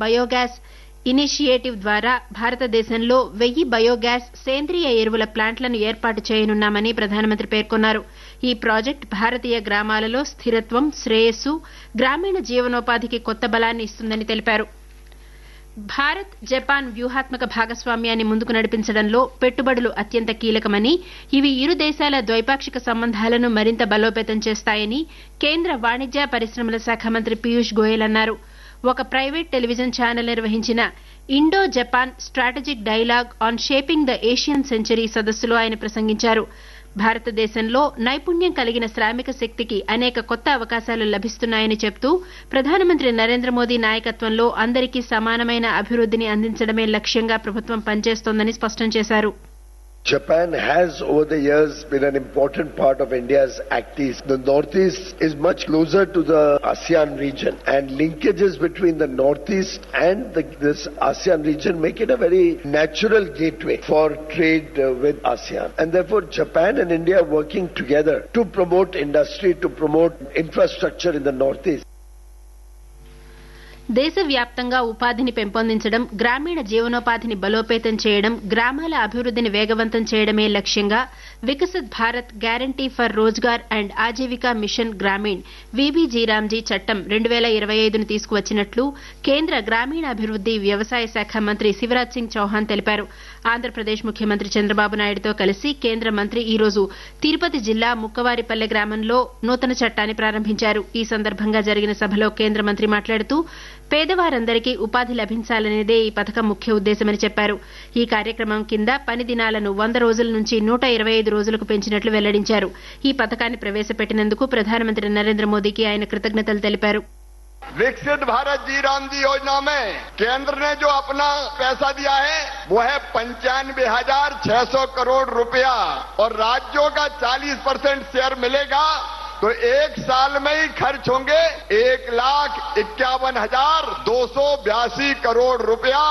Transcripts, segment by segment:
Biogas initiative ద్వారా భారతదేశంలో వెయ్యి బయోగ్యాస్ సేంద్రియ ఎరువుల ప్లాంట్లను ఏర్పాటు చేయనున్నామని ప్రధానమంత్రి పేర్కొన్నారు ఈ ప్రాజెక్టు భారతీయ గ్రామాలలో స్థిరత్వం శ్రేయస్సు గ్రామీణ జీవనోపాధికి కొత్త బలాన్ని ఇస్తుందని తెలిపారు భారత్ జపాన్ వ్యూహాత్మక భాగస్వామ్యాన్ని ముందుకు నడిపించడంలో పెట్టుబడులు అత్యంత కీలకమని ఇవి ఇరు దేశాల ద్వైపాక్షిక సంబంధాలను మరింత బలోపేతం చేస్తాయని కేంద్ర వాణిజ్య పరిశ్రమల శాఖ మంత్రి పీయూష్ గోయల్ అన్నారు ఒక ప్రైవేట్ టెలివిజన్ ఛానల్ నిర్వహించిన Indo Japan strategic dialogue on shaping the Asian century సదస్సులో ఆయన ప్రసంగించారు భారతదేశంలో నైపుణ్యం కలిగిన శ్రామిక శక్తికి అనేక కొత్త అవకాశాలు లభిస్తున్నాయని చెప్తూ ప్రధానమంత్రి నరేంద్ర మోదీ నాయకత్వంలో అందరికీ సమానమైన అభివృద్ధిని అందించడమే లక్ష్యంగా ప్రభుత్వం పనిచేస్తోందని స్పష్టం చేశారు Japan has over the years been an important part of India's activities. The Northeast is much closer to the ASEAN region and linkages between the Northeast and the, this ASEAN region make it a very natural gateway for trade uh, with ASEAN. And therefore Japan and India are working together to promote industry, to promote infrastructure in the Northeast. దేశవ్యాప్తంగా ఉపాధిని పెంపొందించడం గ్రామీణ జీవనోపాధిని బలోపేతం చేయడం గ్రామాల అభివృద్ధిని వేగవంతం చేయడమే లక్ష్యంగా Viksit Bharat guarantee for Rozgar and Ajeevika mission Gramin V B G RAM G చట్టం రెండు వేల ఇరవై ఐదును తీసుకువచ్చినట్లు కేంద్ర గ్రామీణాభివృద్ది వ్యవసాయ శాఖ మంత్రి శివరాజ్ సింగ్ చౌహాన్ తెలిపారు ఆంధ్రప్రదేశ్ ముఖ్యమంత్రి చంద్రబాబు నాయుడుతో కలిసి కేంద్ర మంత్రి ఈ రోజు తిరుపతి జిల్లా ముక్కవారిపల్లె గ్రామంలో నూతన చట్టాన్ని ప్రారంభించారు ఈ సందర్భంగా జరిగిన సభలో కేంద్ర మంత్రి మాట్లాడుతూ పేదవారందరికీ ఉపాధి లభించాలనేదే ఈ పథకం ముఖ్య ఉద్దేశమని చెప్పారు ఈ కార్యక్రమం కింద పని దినాలను వంద రోజుల నుంచి నూట ఇరవై ఐదు రోజులకు పెంచినట్లు వెల్లడించారు ఈ పథకాన్ని ప్రవేశపెట్టినందుకు ప్రధానమంత్రి నరేంద్ర మోదీకి ఆయన కృతజ్ఞతలు తెలిపారు विकसित भारत जी राम जी योजना में केंद्र ने जो अपना पैसा दिया है वो है पंचानवे हजार छह सौ करोड़ रुपया और राज्यों का चालीस परसेंट शेयर मिलेगा तो एक साल में ही खर्च होंगे एक लाख इक्यावन हजार दो सौ बयासी करोड़ रुपया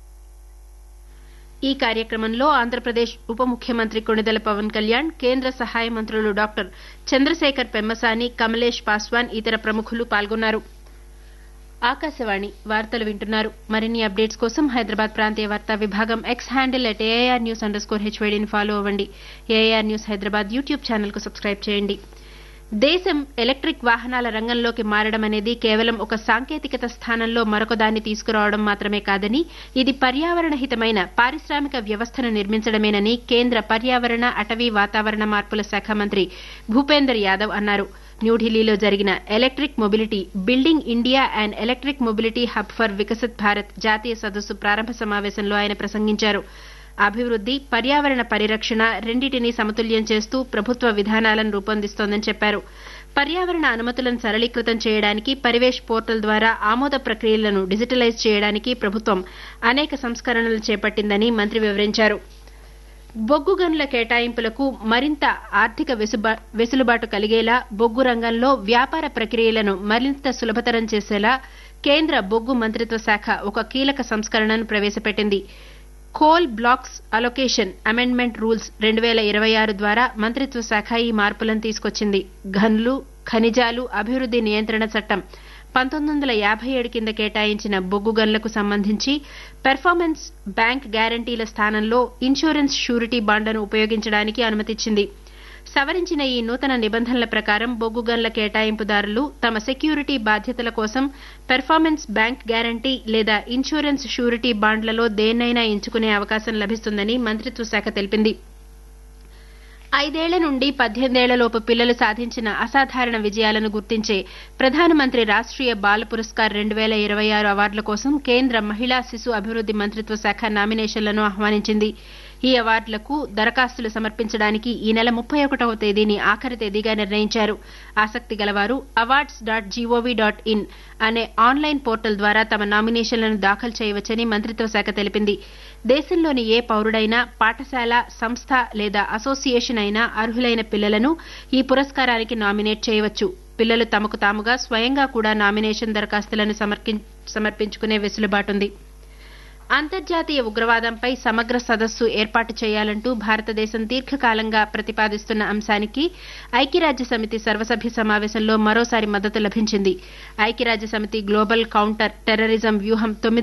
ఈ కార్యక్రమంలో ఆంధ్రప్రదేశ్ ఉప ముఖ్యమంత్రి కొణిదెల పవన్ కళ్యాణ్ కేంద్ర సహాయ మంత్రులు డాక్టర్ చంద్రశేఖర్ పెమ్మసాని కమలేష్ పాస్వాన్ ఇతర ప్రముఖులు పాల్గొన్నారు ఆకాశవాణి వార్తలు వింటున్నారు మరిన్ని అప్డేట్స్ కోసం హైదరాబాద్ ప్రాంతీయ వార్తా విభాగం X handle at AIR news underscore హెచ్వైడీని ఫాలో అవ్వండి AIR news Hyderabad YouTube channel కు సబ్స్క్రైబ్ చేయండి దేశం ఎలక్ట్రిక్ వాహనాల రంగంలోకి మారడం అనేది కేవలం ఒక సాంకేతికత స్థానంలో మరొక దాన్ని తీసుకురావడం మాత్రమే కాదని ఇది పర్యావరణ హితమైన పారిశ్రామిక వ్యవస్థను నిర్మించడమేనని కేంద్ర పర్యావరణ అటవీ వాతావరణ మార్పుల శాఖ మంత్రి భూపేందర్ యాదవ్ అన్నారు న్యూఢిల్లీలో జరిగిన electric mobility building India and electric mobility hub for Viksit Bharat జాతీయ సదస్సు ప్రారంభ సమావేశంలో ఆయన ప్రసంగించారు అభివృద్ది పర్యావరణ పరిరక్షణ రెండింటినీ సమతుల్యం చేస్తూ ప్రభుత్వ విధానాలను రూపొందిస్తోందని చెప్పారు పర్యావరణ అనుమతులను సరళీకృతం చేయడానికి పరివేష్ పోర్టల్ ద్వారా ఆమోద ప్రక్రియలను డిజిటలైజ్ చేయడానికి ప్రభుత్వం అనేక సంస్కరణలు చేపట్టిందని మంత్రి వివరించారు బొగ్గు గనుల కేటాయింపులకు మరింత ఆర్థిక వెసులుబాటు కలిగేలా బొగ్గు రంగంలో వ్యాపార ప్రక్రియలను మరింత సులభతరం చేసేలా కేంద్ర బొగ్గు మంత్రిత్వ శాఖ ఒక కీలక సంస్కరణను ప్రవేశపెట్టింది coal blocks allocation amendment rules రెండు వేల ఇరవై ఆరు ద్వారా మంత్రిత్వ శాఖ ఈ మార్పులను తీసుకొచ్చింది గనులు ఖనిజాలు అభివృద్ది నియంత్రణ చట్టం పంతొమ్మిది వందల యాభై ఏడు కింద కేటాయించిన బొగ్గు గన్లకు సంబంధించి పెర్ఫార్మెన్స్ బ్యాంక్ గ్యారంటీల స్థానంలో ఇన్సూరెన్స్ షూరిటీ బాండ్లను ఉపయోగించడానికి అనుమతిచ్చింది సవరించిన ఈ నూతన నిబంధనల ప్రకారం బొగ్గు గన్ల కేటాయింపుదారులు తమ సెక్యూరిటీ బాధ్యతల కోసం పెర్ఫార్మెన్స్ బ్యాంక్ గ్యారంటీ లేదా ఇన్సూరెన్స్ షూరిటీ బాండ్లలో దేన్నైనా ఎంచుకునే అవకాశం లభిస్తుందని మంత్రిత్వ శాఖ తెలిపింది ఐదేళ్ల నుండి పద్దెనిమిదేళ్లలోపు పిల్లలు సాధించిన అసాధారణ విజయాలను గుర్తించే ప్రధానమంత్రి రాష్ట్రీయ బాల పురస్కార్ రెండు వేల ఇరవై ఆరు అవార్డుల కోసం కేంద్ర మహిళా శిశు అభివృద్ది మంత్రిత్వ శాఖ నామినేషన్లను ఆహ్వానించింది ఈ అవార్డులకు దరఖాస్తులు సమర్పించడానికి ఈ నెల ముప్పై ఒకటవ తేదీని ఆఖరి తేదీగా నిర్ణయించారు ఆసక్తి గలవారు awards dot GOV dot in అనే ఆన్లైన్ పోర్టల్ ద్వారా తమ నామినేషన్లను దాఖలు చేయవచ్చని మంత్రిత్వ శాఖ తెలిపింది దేశంలోని ఏ పౌరుడైనా పాఠశాల సంస్థ లేదా అసోసియేషన్ అయినా అర్హులైన పిల్లలను ఈ పురస్కారానికి నామినేట్ చేయవచ్చు పిల్లలు తమకు తాముగా స్వయంగా కూడా నామినేషన్ దరఖాస్తులను సమర్పించుకునే వెసులుబాటుంది అంతర్జాతీయ ఉగ్రవాదంపై సమగ్ర సదస్సు ఏర్పాటు చేయాలంటూ భారతదేశం దీర్ఘకాలంగా ప్రతిపాదిస్తున్న అంశానికి ఐక్యరాజ్య సమితి సర్వసభ్య సమావేశంలో మరోసారి మద్దతు లభించింది ఐక్యరాజ్య సమితి గ్లోబల్ కౌంటర్ టెర్రరిజం వ్యూహం తొమ్మిది